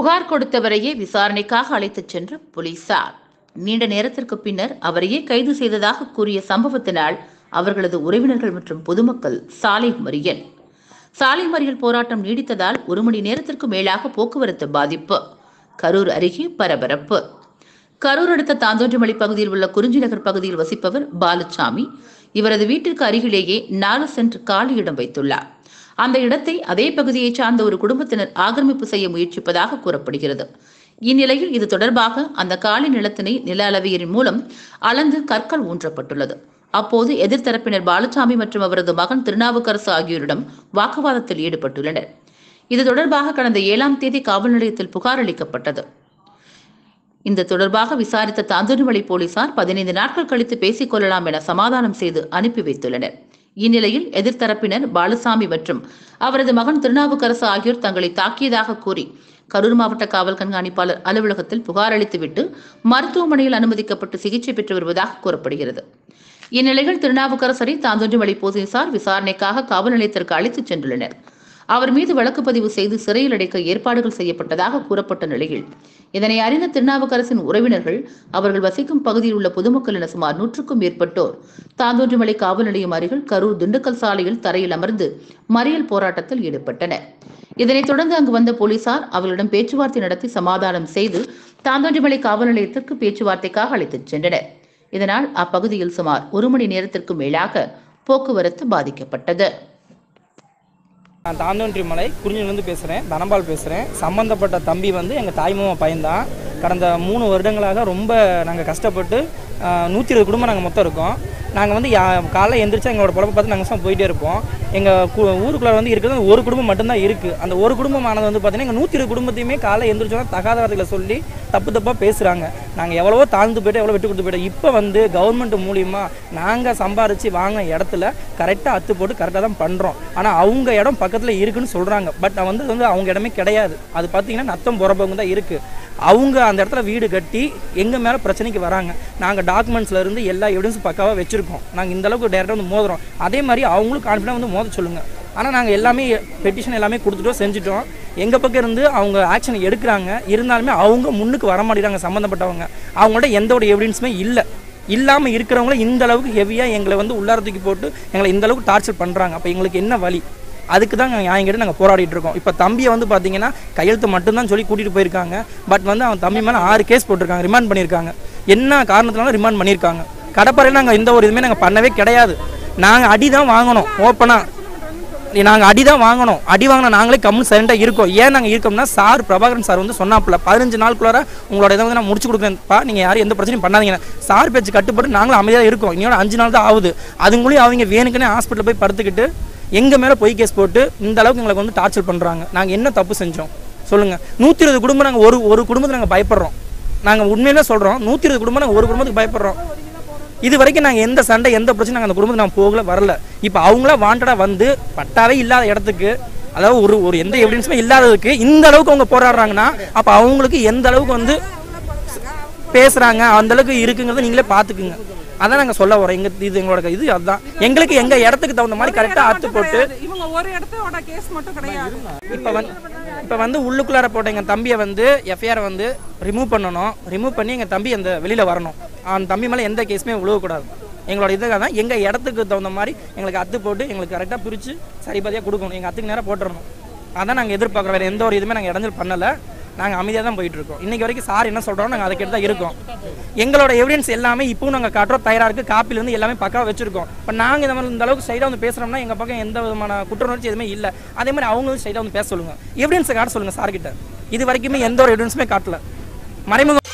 புகார் கொடுத்தவரையே விசாரணைக்காக அழைத்துச் சென்ற போலீசார் நீண்ட நேரத்திற்கு பின்னர் அவரையே கைது செய்ததாக கூறிய சம்பவத்தினால் அவர்களது உறவினர்கள் மற்றும் பொதுமக்கள் சாலை மறியல் சாலை மறியல் போராட்டம் நீடித்ததால் ஒரு மணி நேரத்திற்கு மேலாக போக்குவரத்து பாதிப்பு கரூர் அருகே பரபரப்பு கரூர் அடுத்த தாந்தோன்றிமலை பகுதியில் உள்ள குறிஞ்சி நகர் பகுதியில் வசிப்பவர் பாலுசாமி இவரது வீட்டிற்கு அருகிலேயே நாலு சென்ட் காலி இடம் வைத்துள்ளார் அந்த இடத்தை அதே பகுதியைச் சார்ந்த ஒரு குடும்பத்தினர் ஆக்கிரமிப்பு செய்ய முயற்சிப்பதாக கூறப்படுகிறது இந்நிலையில் இது தொடர்பாக அந்த காலி நிலத்தினை நில அளவியரின் மூலம் அளந்து கற்கள் ஊன்றப்பட்டுள்ளது அப்போது எதிர்த்தரப்பினர் பாலுசாமி மற்றும் அவரது மகன் திருநாவுக்கரசு ஆகியோரிடம் வாக்குவாதத்தில் ஈடுபட்டுள்ளனர் இது தொடர்பாக கடந்த ஏழாம் தேதி காவல் நிலையத்தில் புகார் அளிக்கப்பட்டது இந்த தொடர்பாக விசாரித்த தாந்தோணிமலை போலீசார் பதினைந்து நாட்கள் கழித்து பேசிக் கொள்ளலாம் என சமாதானம் செய்து அனுப்பி வைத்துள்ளனர் இந்நிலையில் எதிர்த்தரப்பினர் பாலுசாமி மற்றும் அவரது மகன் திருநாவுக்கரசு ஆகியோர் தங்களை தாக்கியதாக கூறி கரூர் மாவட்ட காவல் கண்காணிப்பாளர் அலுவலகத்தில் புகார் அளித்துவிட்டு மருத்துவமனையில் அனுமதிக்கப்பட்டு சிகிச்சை பெற்று வருவதாக கூறப்படுகிறது இந்நிலையில் திருநாவுக்கரசரை தாந்தோன்றிமலை போலீசார் விசாரணைக்காக காவல் நிலையத்திற்கு அழைத்துச் சென்றுள்ளனர் அவர் மீது வழக்கு பதிவு செய்து சிறையில் அடைக்க ஏற்பாடுகள் செய்யப்பட்டதாக கூறப்பட்ட நிலையில் இதனை அறிந்த திருநாவுக்கரசின் உறவினர்கள் அவர்கள் வசிக்கும் பகுதியில் உள்ள பொதுமக்கள் என சுமார் நூற்றுக்கும் மேற்பட்டோர் தாந்தோன்றிமலை காவல் நிலையம் அருகில் கரூர் திண்டுக்கல் சாலையில் தரையில் அமர்ந்து மறியல் போராட்டத்தில் ஈடுபட்டனர் இதனைத் தொடர்ந்து அங்கு வந்த போலீசார் அவர்களிடம் பேச்சுவார்த்தை நடத்தி சமாதானம் செய்து தாந்தோன்றிமலை காவல் நிலையத்திற்கு பேச்சுவார்த்தைக்காக அழைத்துச் சென்றனர் இதனால் அப்பகுதியில் சுமார் ஒரு மணி நேரத்திற்கு மேலாக போக்குவரத்து பாதிக்கப்பட்டது நான் தாந்தோன்றி மலை குறிஞ்சிலிருந்து பேசுகிறேன் தனபால் பேசுகிறேன் சம்மந்தப்பட்ட தம்பி வந்து எங்கள் தாய்மாமா பையன்தான் கடந்த மூணு வருடங்களாக ரொம்ப நாங்கள் கஷ்டப்பட்டு நூற்றி இருபது குடும்பம் நாங்கள் மொத்தம் இருக்கோம் நாங்கள் வந்து யா காலைல எந்திரிச்சா எங்களோட பொழப்பை பார்த்து நாங்கள் சும்மா போயிட்டே இருப்போம் எங்கள் கு ஊருக்குள்ளே வந்து இருக்கிறது ஒரு குடும்பம் மட்டும்தான் இருக்குது அந்த ஒரு குடும்பமானது வந்து பார்த்தீங்கன்னா எங்கள் நூற்றி இருபது குடும்பத்தையுமே காலைல எந்திரிச்சோன்னா தகாத வார்த்தைகளை சொல்லி தப்பு தப்பாக பேசுகிறாங்க நாங்கள் எவ்வளவோ தாழ்ந்து போயிட்டு எவ்வளோ விட்டு கொடுத்து போயிட்டோம் இப்போ வந்து கவர்மெண்ட் மூலியமா நாங்கள் சம்பாரித்து வாங்கின இடத்துல கரெக்டாக அத்து போட்டு கரெக்டாக தான் பண்ணுறோம் ஆனால் அவங்க இடம் பக்கத்தில் இருக்குன்னு சொல்கிறாங்க பட் வந்து அது வந்து அவங்க இடமே கிடையாது அது பார்த்தீங்கன்னா நத்தம் புறப்பவங்க தான் இருக்குது அவங்க அந்த இடத்துல வீடு கட்டி எங்கள் மேலே பிரச்சனைக்கு வராங்க நாங்கள் டாக்குமெண்ட்ஸ்ல இருந்து எல்லா எவிடன்ஸும் பக்காவாக வச்சுருக்கோம் நாங்கள் இந்த அளவுக்கு டேரெக்டாக வந்து மோதுறோம் அதே மாதிரி அவங்களும் கான்ஃபிடென்ட் வந்து மோத சொல்லுங்கள் ஆனால் நாங்கள் எல்லாமே பெட்டிஷன் எல்லாமே கொடுத்துட்டோம் செஞ்சுட்டோம் எங்கள் பக்கம் இருந்து அவங்க ஆக்ஷன் எடுக்கிறாங்க இருந்தாலுமே அவங்க முன்னுக்கு வர மாட்டேங்கிறாங்க சம்மந்தப்பட்டவங்க அவங்கள்ட்ட எந்த ஒரு எவிடன்ஸுமே இல்லை இல்லாமல் இருக்கிறவங்கள இந்த அளவுக்கு ஹெவியாக எங்களை வந்து உள்ளார தூக்கி போட்டு எங்களை இந்த அளவுக்கு டார்ச்சர் பண்ணுறாங்க அப்போ எங்களுக்கு என்ன வழி அதுக்கு தான் என்கிட்ட நாங்கள் போராடிட்டு இருக்கோம் இப்போ தம்பியை வந்து பார்த்தீங்கன்னா கையெழுத்து மட்டும்தான் சொல்லி கூட்டிகிட்டு போயிருக்காங்க பட் வந்து அவன் தம்பி மேலே ஆறு கேஸ் போட்டிருக்காங்க ரிமாண்ட் பண்ணியிருக்காங்க என்ன காரணத்தினால ரிமாண்ட் பண்ணியிருக்காங்க கடப்பறையில் நாங்கள் எந்த ஒரு இதுவுமே நாங்கள் பண்ணவே கிடையாது நாங்கள் அடி தான் வாங்கணும் ஓப்பனாக நாங்கள் அடி தான் வாங்கணும் அடி வாங்கின நாங்களே கம்முன்னு சைலண்டாக இருக்கோம் ஏன் நாங்கள் இருக்கோம்னா சார் பிரபாகரன் சார் வந்து சொன்னாப்புல பதினஞ்சு நாளுக்குள்ளார உங்களோட இதை வந்து நான் முடிச்சு கொடுக்குறேன்ப்பா நீங்கள் யாரும் எந்த பிரச்சனையும் பண்ணாதீங்க சார் பேச்சு கட்டுப்பட்டு நாங்களும் அமைதியாக இருக்கோம் இன்னோட அஞ்சு நாள் தான் ஆகுது அதுங்களையும் அவங்க வேணுக்குன்னே ஹாஸ்பிட்டலில் போய் படுத்துக்கிட்டு எங்கள் மேலே பொய் கேஸ் போட்டு இந்த அளவுக்கு எங்களுக்கு வந்து டார்ச்சர் பண்ணுறாங்க நாங்கள் என்ன தப்பு செஞ்சோம் சொல்லுங்கள் நூற்றி இருபது குடும்பம் நாங்கள் ஒரு ஒரு குடும்பத்துக்கு நாங்கள் பயப்படுறோம் நாங்கள் உண்மையிலே சொல்கிறோம் நூற்றி இருபது குடும்பம் நாங்கள் ஒரு குடும்பத்துக்கு பயப்படுறோம் இது வரைக்கும் நாங்கள் எந்த சண்டை எந்த பிரச்சனை நாங்கள் அந்த குடும்பத்துக்கு நாங்கள் போகல வரல இப்போ அவங்களா வாண்டடாக வந்து பட்டாவே இல்லாத இடத்துக்கு அதாவது ஒரு ஒரு எந்த எவிடன்ஸுமே இல்லாததுக்கு இந்த அளவுக்கு அவங்க போராடுறாங்கன்னா அப்போ அவங்களுக்கு எந்த அளவுக்கு வந்து பேசுகிறாங்க அந்த அளவுக்கு இருக்குங்கிறத நீங்களே பார்த்துக்குங்க அதான் நாங்கள் சொல்ல வரோம் எங்க இது எங்களோட இது அதுதான் எங்களுக்கு எங்கள் இடத்துக்கு தகுந்த மாதிரி கரெக்டாக அத்து போட்டு இவங்க ஒரு இடத்தோட கேஸ் மட்டும் கிடையாது இப்போ வந்து இப்போ வந்து உள்ளுக்குள்ளார போட்ட எங்கள் தம்பியை வந்து எஃப்ஐஆர் வந்து ரிமூவ் பண்ணணும் ரிமூவ் பண்ணி எங்கள் தம்பி அந்த வெளியில் வரணும் அந்த தம்பி மேலே எந்த கேஸுமே விழுவக்கூடாது எங்களோட இதுக்காக தான் எங்கள் இடத்துக்கு தகுந்த மாதிரி எங்களுக்கு அத்து போட்டு எங்களுக்கு கரெக்டாக பிரித்து சரிபாதியாக கொடுக்கணும் எங்கள் அத்துக்கு நேராக போட்டுறணும் அதான் நாங்கள் எதிர்பார்க்குறோம் வேறு எந்த ஒரு இதுவுமே நாங்கள் இடைஞ்சல் பண்ணலை நாங்கள் அமைதியாக தான் போயிட்டு இருக்கோம் இன்னைக்கு வரைக்கும் சார் என்ன சொல்கிறோம் நாங்கள் அதுக்கு தான் இருக்கோம் எங்களோட எவிடன்ஸ் எல்லாமே இப்பவும் நாங்கள் காட்டுறோம் தயாராக இருக்குது காப்பில இருந்து எல்லாமே பக்காவாக வச்சிருக்கோம் இப்போ நாங்கள் இந்த மாதிரி இந்த அளவுக்கு சைடாக வந்து பேசுகிறோம்னா எங்கள் பக்கம் எந்த விதமான குற்றவுணர்ச்சி எதுவுமே இல்லை அதே மாதிரி அவங்களும் சைடாக வந்து பேச சொல்லுங்கள் எவிடன்ஸை காட்ட சொல்லுங்கள் சார்கிட்ட இது வரைக்குமே எந்த ஒரு எவிடன்ஸுமே காட்டல மறைமுக